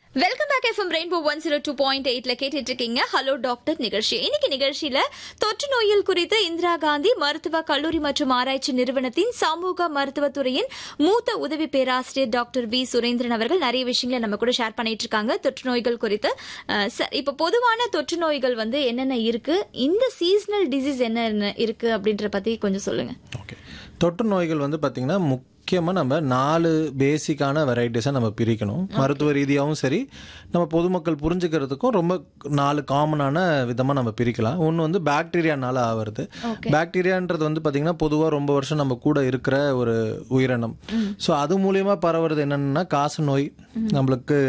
welcome back FM rainbow one zero two point எயிட்ல கேட்டுட்டு இருக்கீங்க ஹலோ டாக்டர் நிகழ்ச்சி இன்னைக்கு நிகழ்ச்சியில தொற்று நோயில் குறித்து இந்திரா காந்தி மருத்துவ கல்லூரி மற்றும் ஆராய்ச்சி நிறுவனத்தின் சமூக மருத்துவத்துறையின் மூத்த உதவி பேராசிரியர் டாக்டர் வி சுரேந்திரன் அவர்கள் நிறைய விஷயங்களை நம்ம கூட ஷேர் பண்ணிட்டு இருக்காங்க தொற்று நோய்கள் குறித்து அஹ், ச- இப்ப பொதுவான தொற்று நோய்கள் வந்து என்னென்ன இருக்கு இந்த சீசனல் டிசீஸ் என்னென்ன இருக்கு அப்படின்ற பத்தி கொஞ்சம் சொல்லுங்க ஓகே தொற்று நோய்கள் வந்து பார்த்திங்கன்னா முக்கியமாக நம்ம நாலு பேசிக்கான வெரைட்டிஸை நம்ம பிரிக்கணும் மருத்துவ ரீதியாகவும் சரி நம்ம பொதுமக்கள் புரிஞ்சுக்கிறதுக்கும் ரொம்ப நாலு காமனான விதமாக நம்ம பிரிக்கலாம் ஒன்று வந்து பாக்டீரியானால ஆவறது பாக்டீரியான்றது வந்து பார்த்திங்கன்னா பொதுவாக ரொம்ப வருஷம் நம்ம கூட இருக்கிற ஒரு உயிரினம் ஸோ அது மூலியமா பரவுறது என்னென்னா காச நோய் நம்மளுக்கு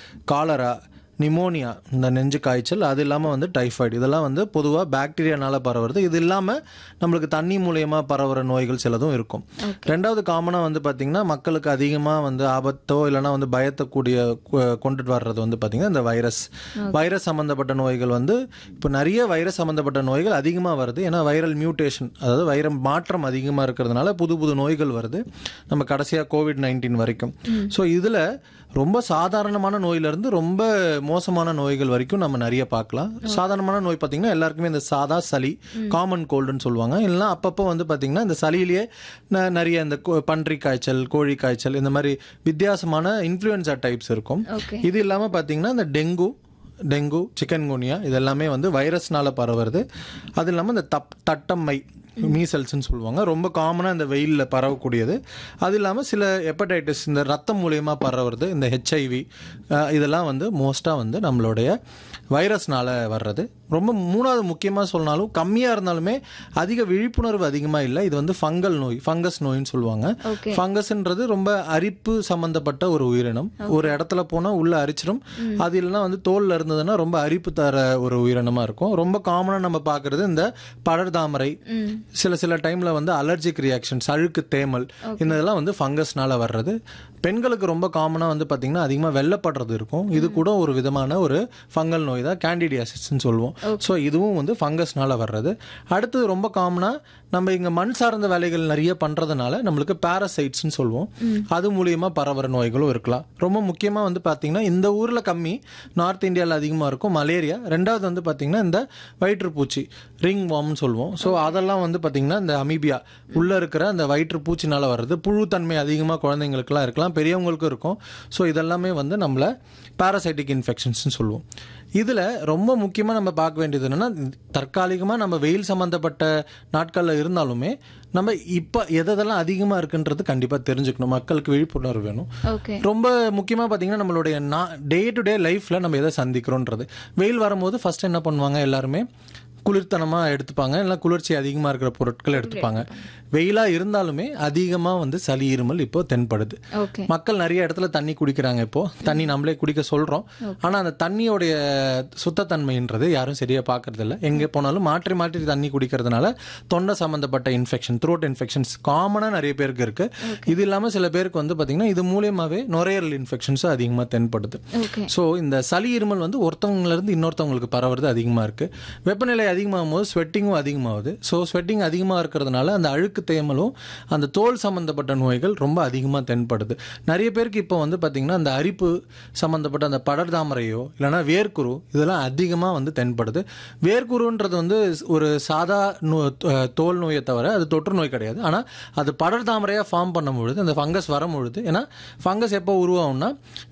காலரா நிமோனியா இந்த நெஞ்சு காய்ச்சல் அது இல்லாமல் வந்து டைஃபாய்டு இதெல்லாம் வந்து பொதுவாக பாக்டீரியானால பரவுறது இது இல்லாமல் நம்மளுக்கு தண்ணி மூலியமா பரவுற நோய்கள் சிலதும் இருக்கும் ரெண்டாவது காமனாக வந்து பார்த்திங்கன்னா மக்களுக்கு அதிகமாக வந்து ஆபத்தோ இல்லைன்னா வந்து பயத்தக்கூடிய கொ- கொண்டுட்டு வர்றது வந்து பார்த்திங்கன்னா இந்த வைரஸ் வைரஸ் சம்மந்தப்பட்ட நோய்கள் வந்து இப்போ நிறைய வைரஸ் சம்மந்தப்பட்ட நோய்கள் அதிகமாக வருது ஏன்னா வைரல் மியூட்டேஷன் அதாவது வைரம் மாற்றம் அதிகமாக இருக்கிறதுனால புது புது நோய்கள் வருது நம்ம கடைசியாக கோவிட் நைன்டீன் வரைக்கும் ஸோ இதில் ரொம்ப சாதாரணமான நோயிலிருந்து ரொம்ப மோசமான நோய்கள் வரைக்கும் நம்ம நிறைய பார்க்கலாம் சாதாரணமான நோய் பார்த்தீங்கன்னா எல்லாருக்குமே இந்த சாதா சளி காமன் கோல்டுன்னு சொல்லுவாங்க இல்லைன்னா அப்பப்போ வந்து பார்த்தீங்கன்னா இந்த சளியிலேயே ந- நிறைய இந்த கோ- பன்றி காய்ச்சல் கோழி காய்ச்சல் இந்த மாதிரி வித்தியாசமான இன்ஃப்ளூயன்சா டைப்ஸ் இருக்கும் ஓகே இது இல்லாமல் பார்த்தீங்கன்னா இந்த டெங்கு டெங்கு சிக்கன்குனியா இதெல்லாமே வந்து வைரஸ்னால பரவுறது அது இல்லாமல் இந்த தப் தட்டம்மை மீசல்ஸ்னு சொல்லுவாங்க ரொம்ப காமனாக இந்த வெயிலில் பரவக்கூடியது அது இல்லாமல் சில ஹெப்படைட்டிஸ் இந்த ரத்தம் மூலியமாக பரவுறது இந்த ஹெச்ஐவி இதெல்லாம் வந்து மோஸ்ட்டாக வந்து நம்மளுடைய வைரஸ்னால வர்றது ரொம்ப மூணாவது முக்கியமாக சொன்னாலும் கம்மியாக இருந்தாலுமே அதிக விழிப்புணர்வு அதிகமாக இல்லை இது வந்து ஃபங்கல் நோய் ஃபங்கஸ் நோயின்னு சொல்லுவாங்க ஓகே ஃபங்கஸ்ன்றது ரொம்ப அரிப்பு சம்பந்தப்பட்ட ஒரு உயிரினம் ஒரு இடத்துல போனா உள்ள அரிச்சிடும் அது இல்லைன்னா வந்து தோல்ல இருந்ததுன்னா ரொம்ப அரிப்பு தர ஒரு உயிரினமா இருக்கும் ரொம்ப காமனா நம்ம பார்க்கிறது இந்த படர்தாமரை சில சில டைம்ல வந்து அலர்ஜிக் ரியாக்ஷன்ஸ் அழுக்கு தேமல் இந்த இதெல்லாம் வந்து ஃபங்கஸ்னால வர்றது பெண்களுக்கு ரொம்ப காமனா வந்து பாத்தீங்கன்னா அதிகமா வெள்ளப்படுறது இருக்கும் இது கூட ஒரு விதமான ஒரு ஃபங்கல் நோய் தான் கேண்டிடியாசிஸ்ன்னு சொல்லுவோம் ஸோ இதுவும் வந்து ஃபங்கஸ்னால வர்றது அடுத்தது ரொம்ப காமனா நம்ம இங்க மண் சார்ந்த வேலைகள் நிறைய பண்றதுனால நம்மளுக்கு பாரசைட்ஸ்னு சொல்லுவோம் அது மூலியமா பரவுற நோய்களும் இருக்கலாம் ரொம்ப முக்கியமா வந்து பாத்தீங்கன்னா இந்த ஊர்ல கம்மி நார்த் இந்தியாவில் அதிகமா இருக்கும் மலேரியா ரெண்டாவது வந்து பாத்தீங்கன்னா இந்த வயிற்றுப்பூச்சி ரிங் வார்ம்னு சொல்லுவோம் ஸோ அதெல்லாம் வந்து பாத்தீங்கன்னா இந்த அமீபியா உள்ள இருக்கிற அந்த வயிற்றுப்பூச்சினால வர்றது புழுத்தன்மை அதிகமாக குழந்தைங்களுக்குலாம் இருக்கலாம் பெரியவங்களுக்கும் இருக்கும் ஸோ இதெல்லாமே வந்து நம்மள பாராசைட்டிக் இன்ஃபெக்ஷன்ஸ்னு சொல்லுவோம் இதில் ரொம்ப முக்கியமாக நம்ம பார்க்க வேண்டியது என்னன்னா தற்காலிகமாக நம்ம வெயில் சம்மந்தப்பட்ட நாட்களில் இருந்தாலுமே நம்ம இப்போ எதெல்லாம் அதிகமாக இருக்குன்றது கண்டிப்பாக தெரிஞ்சுக்கணும் மக்களுக்கு விழிப்புணர்வு வேணும் ஓகே ரொம்ப முக்கியமாக பார்த்தீங்கன்னா நம்மளுடைய டே டு டே லைஃப்பில் நம்ம எதை சந்திக்கிறோன்றது வெயில் வரும்போது ஃபர்ஸ்ட் என்ன பண்ணுவாங்க எல்லாருமே குளிர்த்தனமாக எடுத்துப்பாங்க இல்லை குளிர்ச்சி அதிகமாக இருக்கிற பொருட்கள் எடுத்துப்பாங்க வெயிலாக இருந்தாலுமே அதிகமாக வந்து சளி இருமல் இப்போ தென்படுது ஓகே மக்கள் நிறைய இடத்துல தண்ணி குடிக்கிறாங்க இப்போ தண்ணி நம்மளே குடிக்க சொல்றோம் ஆனா அந்த தண்ணியோடைய சுத்தத்தன்மைன்றது யாரும் சரியா பார்க்கறது இல்ல எங்க போனாலும் மாற்றி மாற்றி தண்ணி குடிக்கிறதுனால தொண்டை சம்பந்தப்பட்ட இன்ஃபெக்ஷன் த்ரோட் இன்ஃபெக்ஷன்ஸ் காமனா நிறைய பேருக்கு இருக்கு இது இல்லாம சில பேருக்கு வந்து பாத்தீங்கன்னா இது மூலியமாவே நுரையீரல் இன்ஃபெக்ஷன்ஸும் அதிகமா தென்படுது ஓகே ஸோ இந்த சளி இருமல் வந்து ஒருத்தவங்கல இருந்து இன்னொருத்தவங்களுக்கு பரவுறது அதிகமாக இருக்கு வெப்பநிலை அதிகமாகும் போது ஸ்வெட்டிங்கும் அதிகமாகுது ஸோ ஸ்வெட்டிங் அதிகமாக இருக்கிறதுனால அந்த அழுக்கு தேமலும் அந்த தோல் சம்பந்தப்பட்ட நோய்கள் ரொம்ப அதிகமாக தென்படுது நிறைய பேருக்கு இப்போ வந்து பார்த்தீங்கன்னா அந்த அரிப்பு சம்பந்தப்பட்ட அந்த படர்தாமரையோ இல்லைன்னா வேர்க்குரு இதெல்லாம் அதிகமாக வந்து தென்படுது வேர்க்குருன்றது வந்து ஒரு சாதா நோ அஹ் தோல் நோயை தவிர அது தொற்று நோய் கிடையாது ஆனால் அது படர்தாமரையாக ஃபார்ம் பண்ணும் பொழுது அந்த ஃபங்கஸ் வரும் பொழுது ஏன்னா ஃபங்கஸ் எப்போ உருவாகும்னா